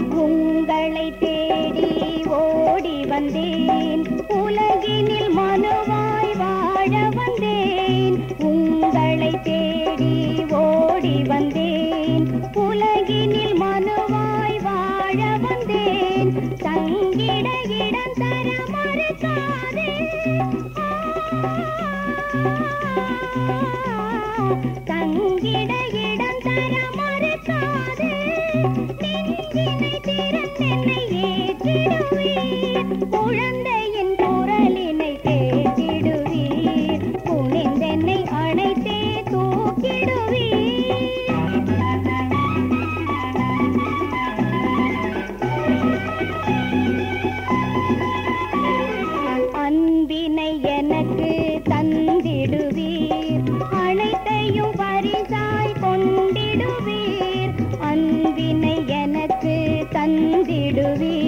உங்களை தேடி ஓடி வந்தேன் உலகினில் மனுவாய் வாழ வந்தேன் உங்களை தேடி ஓடி வந்தேன் உலகினில் மனுவாய் வாழ வந்தேன் தங்கிட இடம் தர மறுக்காதே தங்கிட இடம் தர மறுக்காதே நெஞ்சினை திறந்தென்னை ஏற்றிடுவீர் குழந்தையின் குரலினை கேட்டிடுவீர் குனிந்தென்னை அணைத்தே தூக்கிடுவீர் அன்பினை எனக்கு தந்திடுவீர் அனைத்தையும் பரிசாய் கொண்டிடுவீர் அன்பினை எனக்கு தந்திடுவீர்